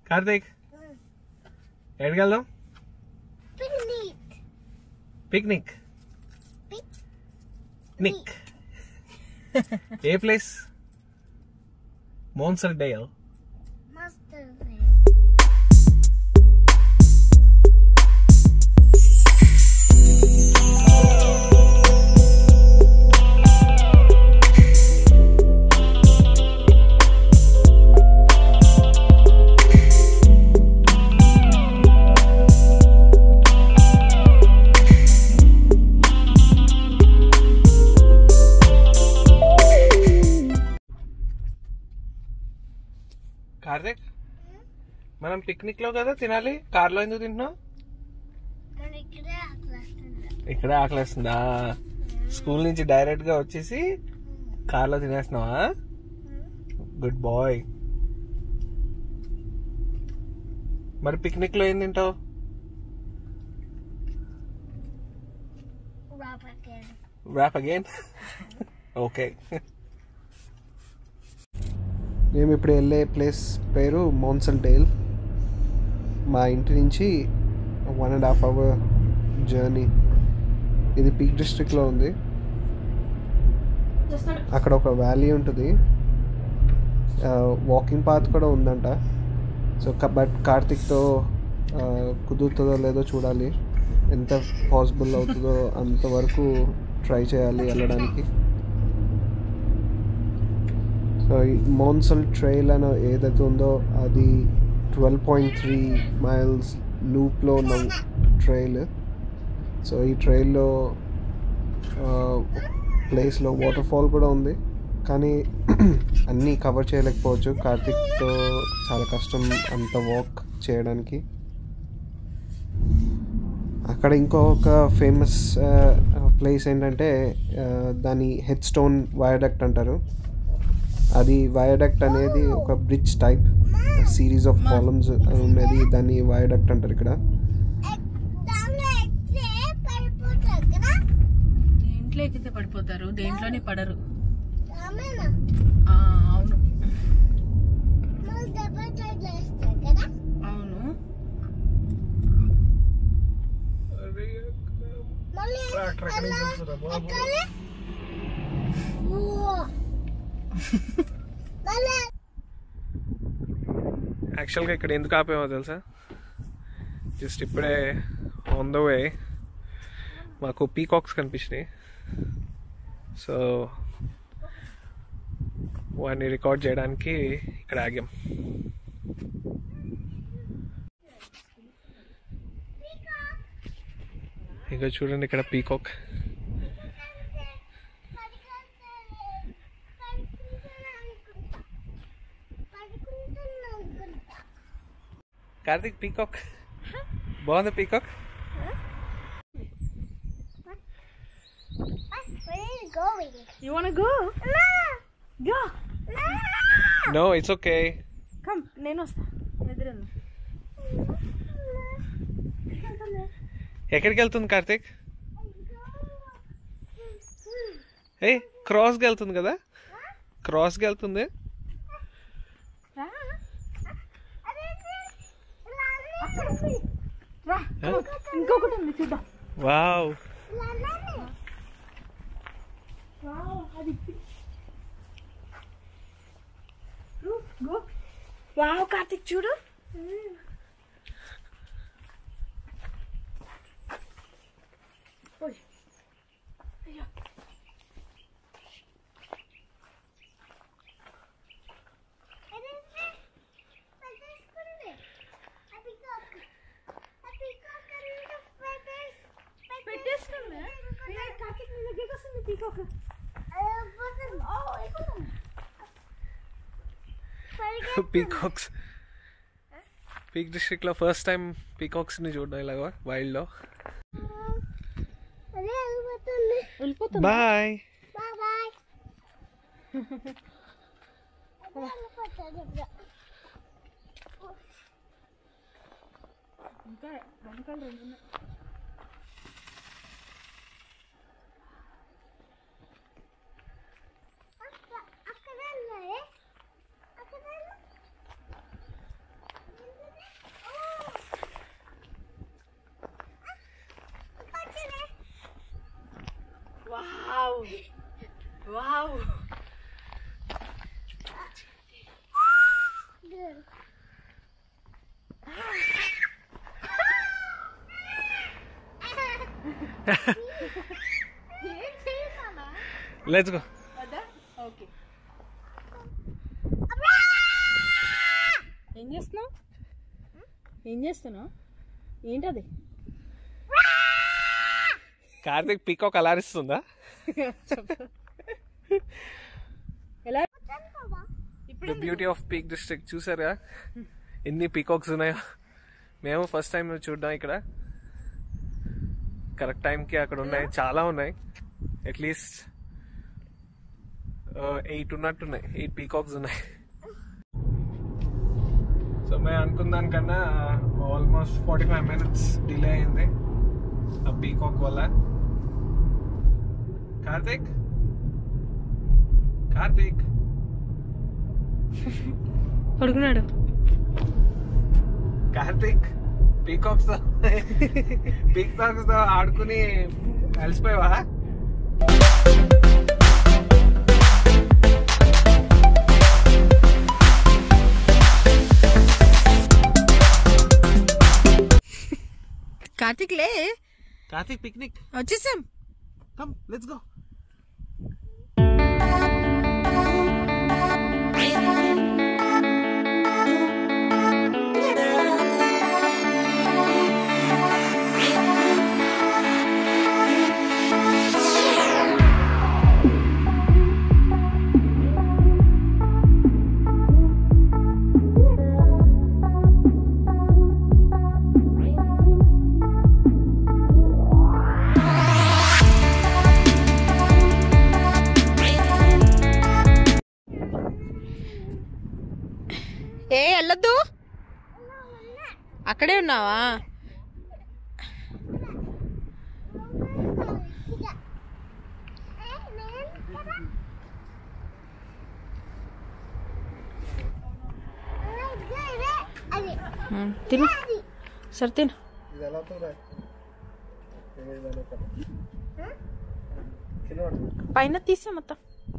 కార్తీక్ ఎక్కడికి వెళ్దాం Picnic. Picnic Pic- నిక్ a place Monsal dale Master. Karthik మనం పిక్నిక్ లో కదా తినాలి కార్లో ఎందుకు తింటున్నాం మన ఇక్కడే ఆకలిస్తుంది. ఇక్కడే ఆకలేస్తుందా స్కూల్ నుంచి డైరెక్ట్ గా వచ్చేసి కార్లో తినేస్తున్నావా గుడ్ బాయ్ మరి పిక్నిక్ లో ఏం తింటావు Wrap again. Wrap again okay మేము ఇప్పుడు వెళ్ళే ప్లేస్ పేరు మోన్సల్ డేల్ మా ఇంటి నుంచి one and half hour journey ఇది పీక్ డిస్ట్రిక్ట్లో ఉంది అక్కడ ఒక వ్యాలీ ఉంటుంది వాకింగ్ పాత్ కూడా ఉందంట సో బట్ కార్తిక్తో ఆ, కుదురుతుందో లేదో చూడాలి ఎంత పాసిబుల్ అవుతుందో అంతవరకు ట్రై చేయాలి వెళ్ళడానికి సో ఈ మోన్సల్ ట్రైల్ అని ఏదైతే ఉందో అది ట్వెల్వ్ పాయింట్ త్రీ మైల్స్ లూప్లో ఉన్న ట్రైల్ సో ఈ ట్రైల్లో ప్లేస్లో వాటర్ ఫాల్ కూడా ఉంది కానీ అన్నీ కవర్ చేయలేకపోవచ్చు కార్తిక్తో చాలా కష్టం అంత వాక్ చేయడానికి అక్కడ ఇంకొక ఫేమస్ ప్లేస్ ఏంటంటే ఆ, దాని హెడ్ స్టోన్ వయాడక్ట్ అంటారు అది వయాడక్ట్ అనేది ఒక bridge type series of columns ఉన్నది దాన్ని వయాడక్ట్ అంటారు ఇక్కడ దానిలో ఎక్కితే పడిపోతారు కదా? దేంట్లో ఎక్కితే పడిపోతారు దేంట్లోనే పడరు రామేనా? ఆ, అవును మళ్ళీ దెబ్బ తగిలేస్తారు కదా? అవును మళ్ళీ ట్రాక్టర్ ఎక్కడి నుంచి వస్తుందా బాబు? ఎక్కాలి? ఓ. మళ్ళీ యాక్చువల్గా ఇక్కడ ఎందుకు ఆపేమో తెలుసా జస్ట్ ఇప్పుడే ఆన్ ద వే మాకు పీకాక్స్ కనిపించినాయి సో వాడిని రికార్డ్ చేయడానికి ఇక్కడ ఆగాం ఇక చూడండి ఇక్కడ పీకాక్ కార్తిక్ పీకాక్ బాగుంది peacock Where are you going? You want go go no it's okay come నేను వస్తా ఎదురు ఎక్కడికి వెళ్తుంది కార్తిక్ ఏ క్రాస్కి వెళ్తుంది కదా క్రాస్కి వెళ్తుంది రా ఇంకొకటి ఉంది చూద్దాం వావ్ గో వావ్ కార్తిక్ చూడు ఓయ్. అయ్యో. పెట్టేసుకుందా ఏ, కార్తిక్ నీ దగ్గరికి వస్తుంది పీకాక్ పీకాక్స్ పీక్ డిస్ట్రిక్ట్లో ఫస్ట్ టైం పీకాక్స్ని చూడడం ఇలాగా వైల్డ్లో అదే వెళ్ళిపోతుంది వెళ్ళిపోతుంది బాయ్ బాయ్ బాయ్ అదే వెళ్ళిపోతుంది ఇప్పుడు. ఇంకా వెనకాల రెండు ఉన్నాయి. అక్క- అక్కడ వెళ్ళాలి. అక్కడ వెళ్ళు. Wow Good. ఏం చేయమన్నా లెట్స్ గో వద్దా ఓకే ఏం చేస్తున్నావు ఏం చేస్తున్నావు ఏంటది కార్తిక్ పీకాక్ అలారిస్తుందా ఎలా the beauty of Peak District చూసారుగా ఎన్ని పీకాక్స్ ఉన్నాయో మేము ఫస్ట్ టైం చూడ్డాం ఇక్కడ కరెక్ట్ టైంకి అక్కడ ఉన్నాయి చాలా ఉన్నాయి అట్లీస్ట్ ఎయిట్ ఉన్నట్టున్నాయి ఎయిట్ పీకాక్స్ ఉన్నాయి సో మేము అనుకున్న దానికన్నా almost forty five minutes delay అయింది ఆ పీకాక్ వల్ల కార్తిక్ కార్తిక్ పడుకున్నాడు కార్తిక్ పీకాక్స్ తో పీకాక్స్ తో ఆడుకుని అలసిపోయావా కార్తిక్ లే కార్తిక్ పిక్నిక్ వచ్చేసాం కమ్ లెట్స్ గో ఏ వెళ్ళొద్దు అక్కడే ఉన్నావా అది తిను సరే తిను ఇది ఎలా తోరా పైన తీసా మొత్తం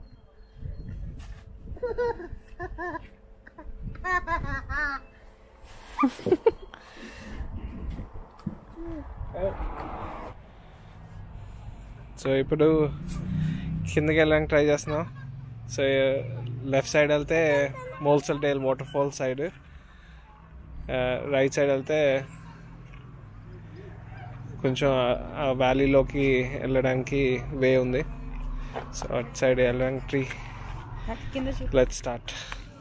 సో ఇప్పుడు కిందకి వెళ్ళడానికి ట్రై చేస్తున్నాం సో లెఫ్ట్ సైడ్ వెళ్తే Monsal dale water fall side right side వెళ్తే కొంచెం ఆ వ్యాలీలోకి వెళ్ళడానికి వే ఉంది సో అటు సైడ్ వెళ్ళడానికి ట్రీ కింద చూ లెట్ స్టార్ట్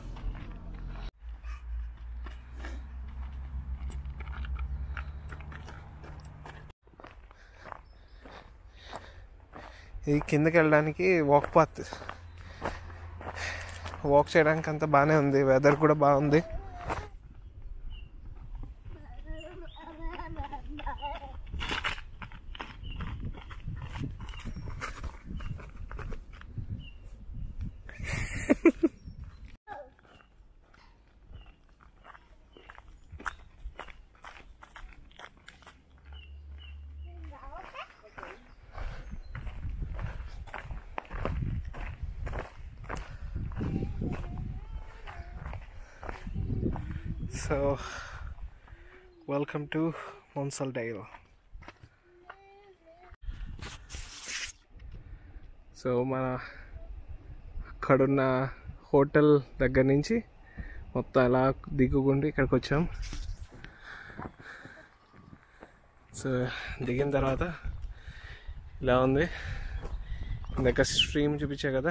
ఇది కిందకి వెళ్ళడానికి వాక్ పాత్ వాక్ చేయడానికి అంతా బాగానే ఉంది వెదర్ కూడా బాగుంది so welcome to Monsal dale so మన అక్కడున్న హోటల్ దగ్గర నుంచి మొత్తం అలా దిగుకుంటూ ఇక్కడికి వచ్చాం సో దిగిన తర్వాత ఇలా ఉంది ఇందాక స్ట్రీమ్ చూపించా కదా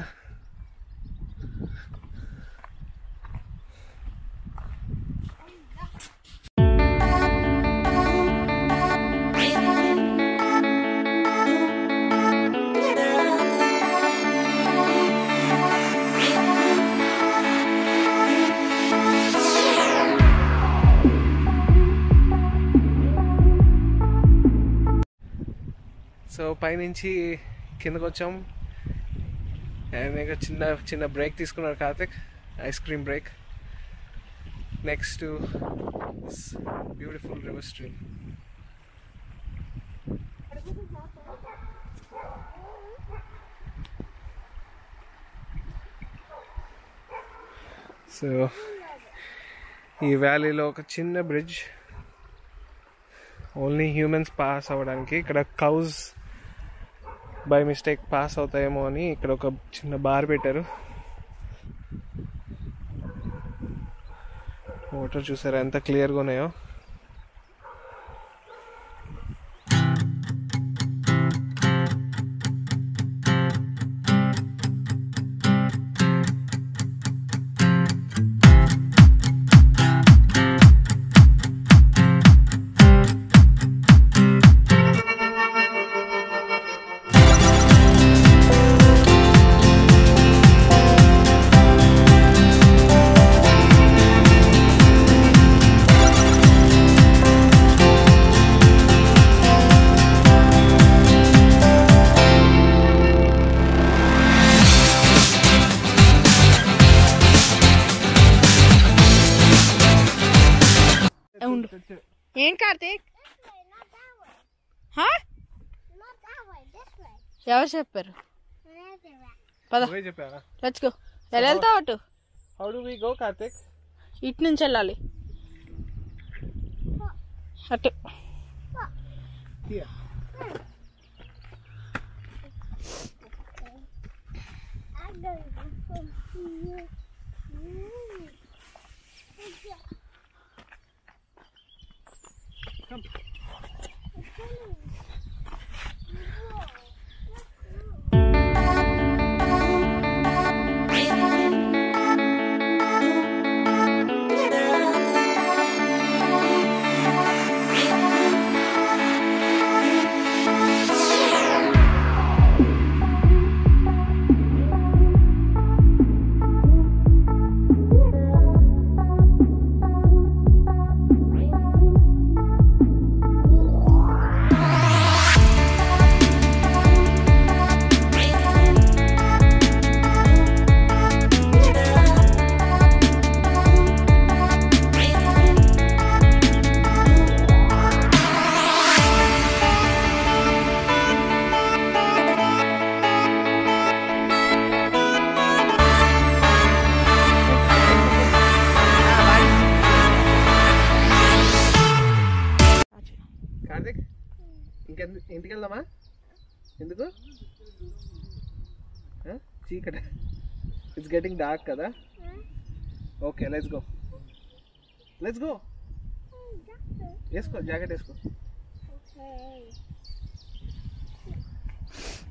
సో పైనుంచి కిందకు వచ్చాం అండ్ ఇంకా చిన్న చిన్న బ్రేక్ తీసుకున్నారు Karthik ice cream break next beautiful river stream so ఈ వ్యాలీలో ఒక చిన్న బ్రిడ్జ్ ఓన్లీ హ్యూమన్స్ పాస్ అవ్వడానికి ఇక్కడ కౌజ్ బై మిస్టేక్ పాస్ అవుతాయేమో అని ఇక్కడ ఒక చిన్న బార్ పెట్టారు వాటర్ చూసారా ఎంత క్లియర్గా ఉన్నాయో ఉండు ఏం Karthik This way, not that way. హా? Not that way, this way. ఎవరు చెప్పారు Another way. పద నువ్వే చెప్పావా లెట్స్ గో ఎలా వెళ్తావు అటు how do we go Karthik ఇటు నుంచి వెళ్ళాలి అటు here I'm going to go from here. Mm. Yeah. Come. It's coming. Whoa. Karthik ఇంకెందు ఇంటికి వెళ్దామా ఎందుకు చీకట ఇట్స్ గెటింగ్ డార్క్ కదా okay let's go let's go వేసుకో జాకెట్ వేసుకో Okay.